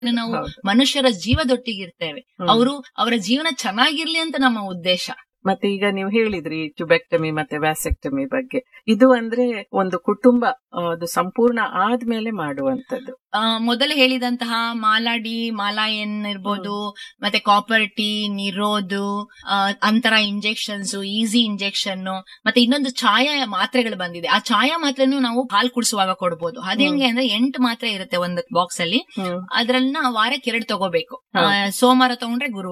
ನಾವು ಹೌದು. ಮನುಷ್ಯರ ಜೀವದೊಟ್ಟಿಗಿರ್ತೇವೆ ಹ್ಮ್. ಅವರು ಅವರ ಜೀವನ ಚೆನ್ನಾಗಿರ್ಲಿ ಅಂತ ನಮ್ಮ ಉದ್ದೇಶ ಮತ್ತೆ ಈಗ ನೀವು ಹೇಳಿದ್ರಿ ಟ್ಯುಬೆಕ್ಟಮಿ ಮತ್ತೆ ವ್ಯಾಸೆಕ್ಟಮಿ ಬಗ್ಗೆ ಇದು ಅಂದ್ರೆ ಒಂದು ಕುಟುಂಬ ಆ, ಅದು ಸಂಪೂರ್ಣ ಆದ್ಮೇಲೆ ಮಾಡುವಂತದ್ದು ಆ, ಮೊದಲು ಹೇಳಿದಂತಹ ಮಾಲಾ ಡಿ ಮಾಲಾ ಎನ್ ಇರ್ಬೋದು ಮತ್ತೆ ಕಾಪರ್ ಟಿ ನಿರೋದು ಆ, ಅಂತರ ಇಂಜೆಕ್ಷನ್ಸ್ ಈಸಿ ಇಂಜೆಕ್ಷನ್ ಮತ್ತೆ ಇನ್ನೊಂದು ಛಾಯಾ ಮಾತ್ರೆಗಳು ಬಂದಿದೆ ಆ ಛಾಯಾ ಮಾತ್ರೆನೂ ನಾವು ಹಾಲು ಕುಡಿಸುವಾಗ ಕೊಡ್ಬೋದು ಅದೇಂಗೆ ಅಂದ್ರೆ ಎಂಟು ಮಾತ್ರೆ ಇರುತ್ತೆ ಒಂದು ಬಾಕ್ಸ್ ಅಲ್ಲಿ ಹ್ಮ್ ಅದ್ರನ್ನ ವಾರಕ್ಕೆ ಎರಡು ತಗೋಬೇಕು ಆ, ಹೌದು. ಸೋಮವಾರ ತಗೊಂಡ್ರೆ ಗುರುವಾರ